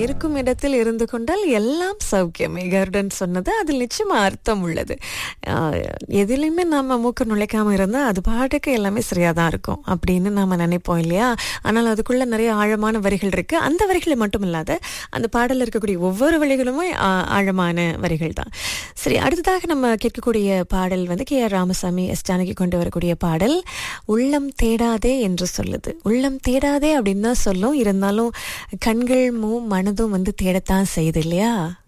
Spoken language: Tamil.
இருக்கும் இடத்தில் இருந்து கொண்டால் எல்லாம் சௌக்கியமே கருடன் சொன்னது அதில் நிச்சயமா அர்த்தம் உள்ளது ஆஹ், எதுலையுமே நாம மூக்க நுழைக்காம இருந்தா அது பாட்டுக்கு எல்லாமே சரியா தான் இருக்கும் அப்படின்னு நாம நினைப்போம் இல்லையா ஆனால் அதுக்குள்ள நிறைய ஆழமான வரிகள் இருக்கு அந்த வரிகளை மட்டும் இல்லாத அந்த பாடல்ல இருக்கக்கூடிய ஒவ்வொரு வரிகளுமே ஆ- ஆழமான வரிகள் தான் சரி அடுத்ததாக நம்ம கேட்கக்கூடிய பாடல் வந்து K R Ramasamy S Janaki கொண்டு வரக்கூடிய பாடல் உள்ளம் தேடாதே என்று சொல்லுது உள்ளம் தேடாதே அப்படின்னு தான் சொல்லும் இருந்தாலும் கண்கள் மூ மனதும் வந்து தேடத்தான் செய்யுது இல்லையா